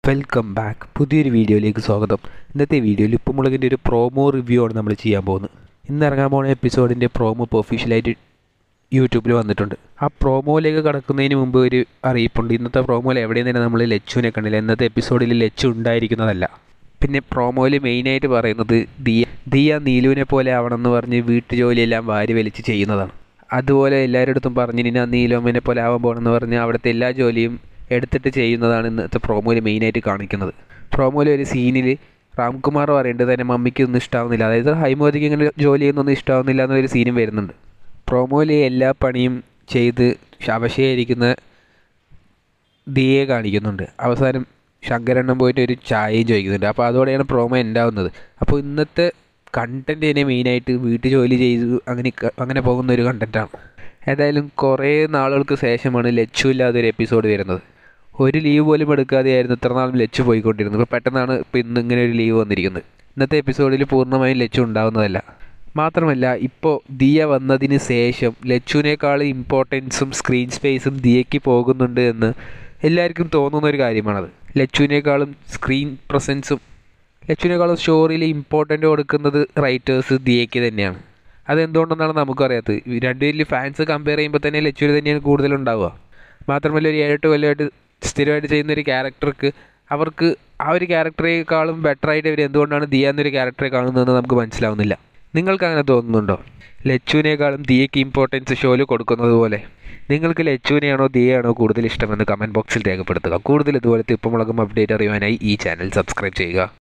welcome back പുതിയൊരു വീഡിയോയിലേക്ക് സ്വാഗതം ഇന്നത്തെ വീഡിയോയിൽ ഉപ്പുമുളകിൻ്റെ ഒരു പ്രോമോ റിവ്യൂ ആണ് നമ്മൾ ചെയ്യാൻ പോകുന്നത് ഇന്ന് ഇറങ്ങാൻ പോകുന്ന എപ്പിസോഡിൻ്റെ പ്രോമോ ഇപ്പോൾ ഒഫീഷ്യലായിട്ട് യൂട്യൂബിൽ വന്നിട്ടുണ്ട് ആ പ്രോമോയിലേക്ക് കടക്കുന്നതിന് മുമ്പ് ഒരു അറിയിപ്പുണ്ട് ഇന്നത്തെ പ്രോമോയിൽ എവിടെയും തന്നെ നമ്മൾ ലച്ചുവിനെ കണ്ടില്ല ഇന്നത്തെ എപ്പിസോഡിൽ ലച്ചു ഉണ്ടായിരിക്കുന്നതല്ല പിന്നെ പ്രോമോയിൽ മെയിനായിട്ട് പറയുന്നത് ദിയ ദിയ നീലുവിനെ പോലെ ആവണമെന്ന് പറഞ്ഞ് വീട്ടുജോലിയെല്ലാം വാരി വലിച്ച് ചെയ്യുന്നതാണ് അതുപോലെ എല്ലാവരുടെ അടുത്തും പറഞ്ഞ് ഇനി ഞാൻ നീലോമിനെ പോലെ ആവാൻ പോകണമെന്ന് പറഞ്ഞ് അവിടുത്തെ എല്ലാ ജോലിയും എടുത്തിട്ട് ചെയ്യുന്നതാണ് ഇന്നത്തെ പ്രോമോയിൽ മെയിനായിട്ട് കാണിക്കുന്നത് പ്രോമോയിൽ ഒരു സീനിൽ രാംകുമാർ പറയേണ്ടത് തന്നെ മമ്മിക്ക് ഒന്നും ഇഷ്ടാവുന്നില്ല അതായത് ഹൈമോദിക്ക് ഇങ്ങനെ ജോലി ചെയ്യുന്നൊന്നും ഇഷ്ടാവുന്നില്ല എന്നൊരു സീനും വരുന്നുണ്ട് പ്രോമോയിൽ എല്ലാ പണിയും ചെയ്ത് അവശയായിരിക്കുന്ന ദിയെ കാണിക്കുന്നുണ്ട് അവസാനം ശങ്കരണ്ണം പോയിട്ട് ഒരു ചായയും ചോദിക്കുന്നുണ്ട് അപ്പോൾ അതോടെയാണ് പ്രോമോ ഉണ്ടാവുന്നത് അപ്പോൾ ഇന്നത്തെ കണ്ടൻറ്റ് തന്നെ മെയിനായിട്ട് വീട്ടു ജോലി ചെയ്തു അങ്ങനെ അങ്ങനെ പോകുന്ന ഒരു കണ്ടൻറ്റാണ് ഏതായാലും കുറേ നാളുകൾക്ക് ശേഷമാണ് ലച്ചു ഇല്ലാതെ ഒരു എപ്പിസോഡ് വരുന്നത് ഒരു ലീവ് പോലും എടുക്കാതെയായിരുന്നു ഇത്ര നാളും ലച്ചു പോയിക്കൊണ്ടിരുന്നത് ഇപ്പോൾ പെട്ടെന്നാണ് ഇപ്പോൾ ഇന്ന് ഇങ്ങനെ ഒരു ലീവ് വന്നിരിക്കുന്നത് ഇന്നത്തെ എപ്പിസോഡിൽ പൂർണ്ണമായും ലച്ചു ഉണ്ടാവുന്നതല്ല മാത്രമല്ല ഇപ്പോൾ ദിയ വന്നതിന് ശേഷം ലച്ചുവിനേക്കാൾ ഇമ്പോർട്ടൻസും സ്ക്രീൻ സ്പേസും ദിയയ്ക്ക് പോകുന്നുണ്ട് എന്ന് എല്ലാവർക്കും തോന്നുന്ന ഒരു കാര്യമാണത് ലച്ചുവിനേക്കാളും സ്ക്രീൻ പ്രസൻസും ലച്ചുവിനേക്കാളും സ്റ്റോറിയിൽ ഇമ്പോർട്ടൻ്റ് കൊടുക്കുന്നത് റൈറ്റേഴ്സ് ദിയയ്ക്ക് തന്നെയാണ് അതെന്തുകൊണ്ടെന്നാണ് നമുക്കറിയാത്തത് രണ്ടുപേരിൽ ഫാൻസ് കമ്പയർ ചെയ്യുമ്പോൾ തന്നെ ലച്ചുവിന് തന്നെയാണ് കൂടുതലുണ്ടാവുക മാത്രമല്ല ഒരു ഏഴെട്ട് കൊല്ലമായിട്ട് സ്ഥിരമായിട്ട് ചെയ്യുന്ന ഒരു ക്യാരക്ടർക്ക് അവർക്ക് ആ ഒരു ക്യാരക്ടറേക്കാളും ബെറ്ററായിട്ട് ഇവർ എന്തുകൊണ്ടാണ് ദിയ എന്നൊരു ക്യാരക്ടറെ കാണുന്നതെന്ന് നമുക്ക് മനസ്സിലാവുന്നില്ല നിങ്ങൾക്ക് അങ്ങനെ തോന്നുന്നുണ്ടോ ലച്ചുവിനേക്കാളും ദിയയ്ക്ക് ഇമ്പോർട്ടൻസ് ഷോയിൽ കൊടുക്കുന്നത് പോലെ നിങ്ങൾക്ക് ലച്ചുവിനെയാണോ ദിയയാണോ കൂടുതൽ ഇഷ്ടമെന്ന് കമൻറ്റ് ബോക്സിൽ രേഖപ്പെടുത്തുക കൂടുതൽ ഇതുപോലത്തെ ഉപ്പുമുളകും അപ്ഡേറ്റ് അറിയുവാനായി ഈ ചാനൽ സബ്സ്ക്രൈബ് ചെയ്യുക